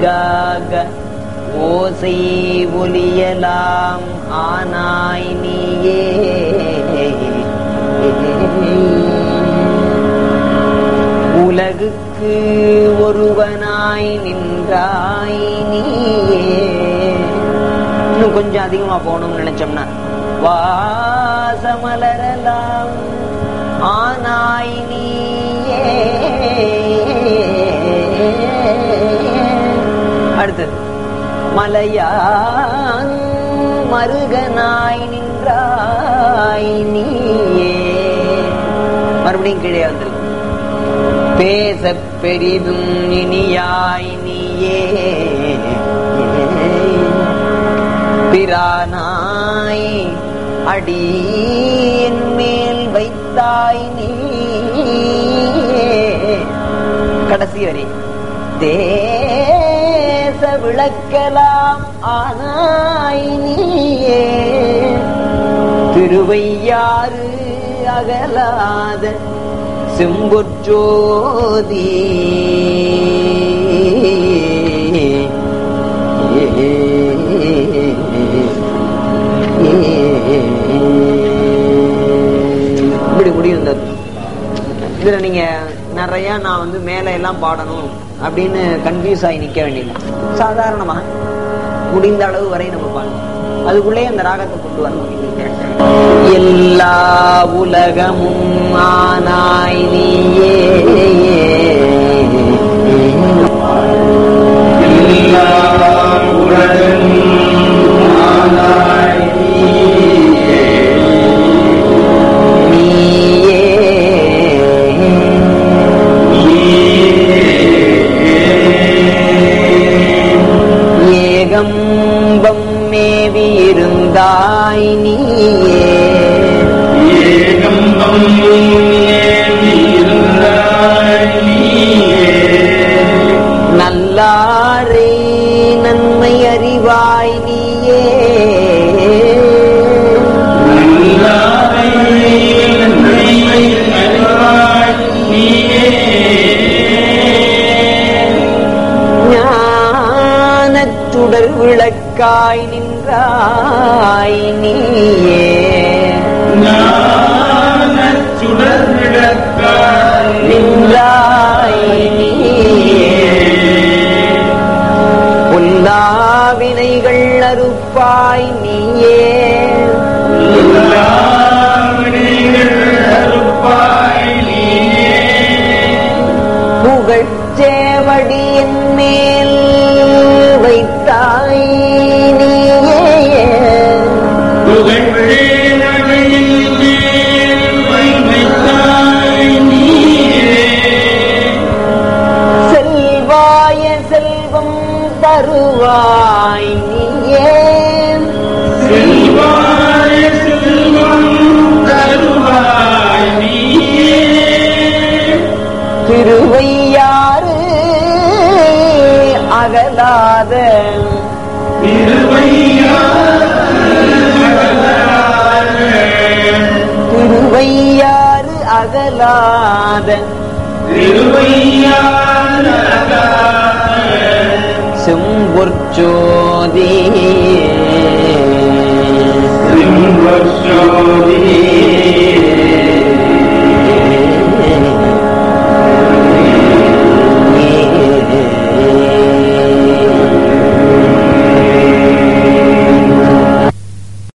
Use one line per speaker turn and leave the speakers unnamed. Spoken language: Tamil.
க ஓசை ஒலியலாம் ஆனாய் நீயே உலகுக்கு ஒருவனாய் நின்றாய் நீயே இன்னும் கொஞ்சம் அதிகமா போகணும்னு நினைச்சோம்னா வாசமலரலாம் ஆனாய் நீயே அடுத்தது மலையான் மருகனாய் நின்றாய் நீயே மறுபடியும் கீழே வந்துருக்கு பேச பெரிதும் இனியாய் நீயே பிரானாய் அடியின் மேல் வைத்தாய் நீயே கடைசி வரை தேச விளக்கலாம் ஆனாய் நீயே திருவையாறு அகலாத செம்பொற்றோதி இப்படி முடியும் இந்த இதுல நீங்க நிறைய நான் வந்து மேல எல்லாம் பாடணும் அப்படின்னு கன்ஃபியூஸ் ஆகி நிக்க வேண்டியது சாதாரணமா முடிந்த அளவு வரை நம்ம பாடணும் அதுக்குள்ளே அந்த ராகத்தை கொண்டு வரணும் எல்லா உலகமும் ஆனாய் நீயே
எல்லா உலகமும் ஆனாய் நீயே.
நீயே ஏகம்பம் மேவி இருந்தாய் நீயே
ஏகம்பம் ஏந்திருந்தாய் நீயே.
நல்லாரை நன்மை அறிவாய் நீயே
நல்லாரை நன்மை அறிவாய் நீயே.
ஞானச் சுடர் விளக்காய் நின்றாய் நீயே
ஞானச் சுடர் விளக்காய்
நின்றாய் நீயே பொல்லா வினைகள் அறுப்பாய் நீயே
எல்லா வினைகள் அறுப்பாய் நீயே.
புகழ்ச்சேவடியின் மேல் வைத்தாய் நீயே
புகழ்வேலடையின் மேல் வைத்தாய் நீயே.
செல்வாய செல்வம் தருவாய் நீயே
செல்வாய செல்வம் தருவாய் நீயே.
திருவையாறு அகலாத திருவையாறு அகலாத செம்பொற்சோதி
சிம்பொற்சோதி